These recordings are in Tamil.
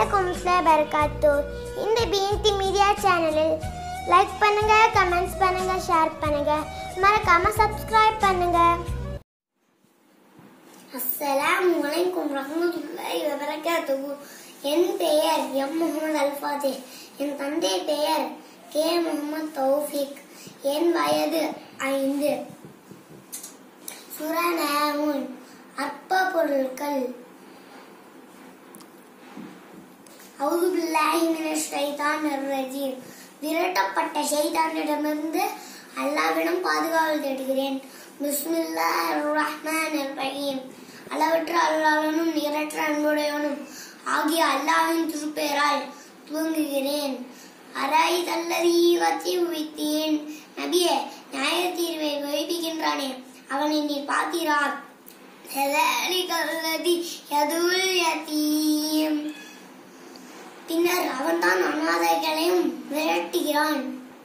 வலைக்கும் பரக்காத்து இந்த பிஎன்டி மீடியா சேனலில் லைக் பண்ணுங்க கமெண்ட்ஸ் பண்ணுங்க ஷேர் பண்ணுங்க மறக்காம சப்ஸ்கிரைப் பண்ணுங்க அஸ்ஸலாமு அலைக்கும் ரஹ்மத்துல்லாஹி வபரகாத்துஹு என் பெயர் எம் முகமது அல்ஃபாதே என் தந்தை பெயர் கே முகமது தௌஃபிக் என் வயது ஐந்து சுரநாமுன் அற்ப பொருட்கள் அவுது பில்லாஹி மினஷ் ஷைத்தானிர் ரஜீம் விரட்டப்பட்ட ஷைத்தானிடமிருந்து அல்லாவிடம் பாதுகாவல் தேடுகிறேன் பிஸ்மில்லாஹிர் ரஹ்மானிர் ரஹீம் அளவற்ற அல்லாஹ்வனும் நிகரற்ற அன்புடையவனும் ஆகிய அல்லாஹ்வின் திருப்பெயரால் துவங்குகிறேன் அராய் தல்லதி வத்தி உவித்தேன் நபியே நியாய தீர்வை வைப்பிக்கின்றானே அவனை நீ பார்த்தீரார் கல்லதி யதுல் யதீம் பின்னர் அவன்தான் அநாதைகளையும் விரட்டுகிறான்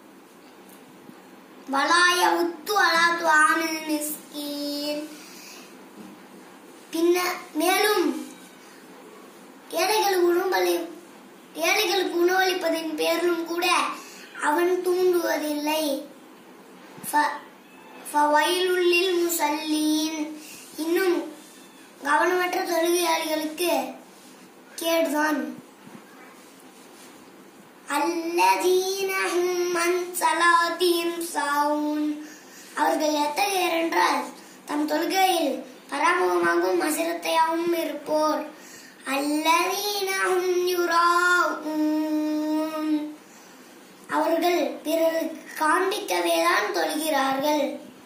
வலாய உத்து அலாத்து ஆமில் மிஸ்கீன் பின்ன மேலும் ஏழைகளுக்கு உணவளி ஏழைகளுக்கு உணவளிப்பதின் பேரிலும் கூட அவன் தூண்டுவதில்லை ஃப- ஃபவைலுல்லில் முசல்லீன் இன்னும் கவனமற்ற தொழுகையாளிகளுக்கு கேடுதான் அல்லதீன ஹும் அன் ஸலாத்திஹிம் சாவூன் அவர்கள் எத்தகையர் என்றால் தம் தொழுகையில் பராமுகமாகவும் அசிரத்தையாகவும் இருப்போர் அல்லதீன ஹும் யுராஊன் அவர்கள் பிறருக்கு காண்பிக்கவேதான் தொழுகிறார்கள்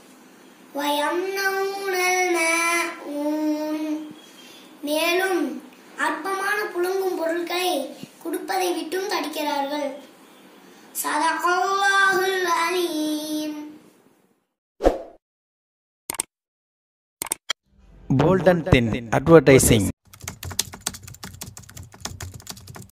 வயம்னவுனல் மாஊன் மேலும் அற்பமான புழுங்கும் பொருட்களை கொடுப்பதை விட்டும் தடுக்கிறார்கள் சதகல்லாஹுல் அலீம் Bold and Thin Advertising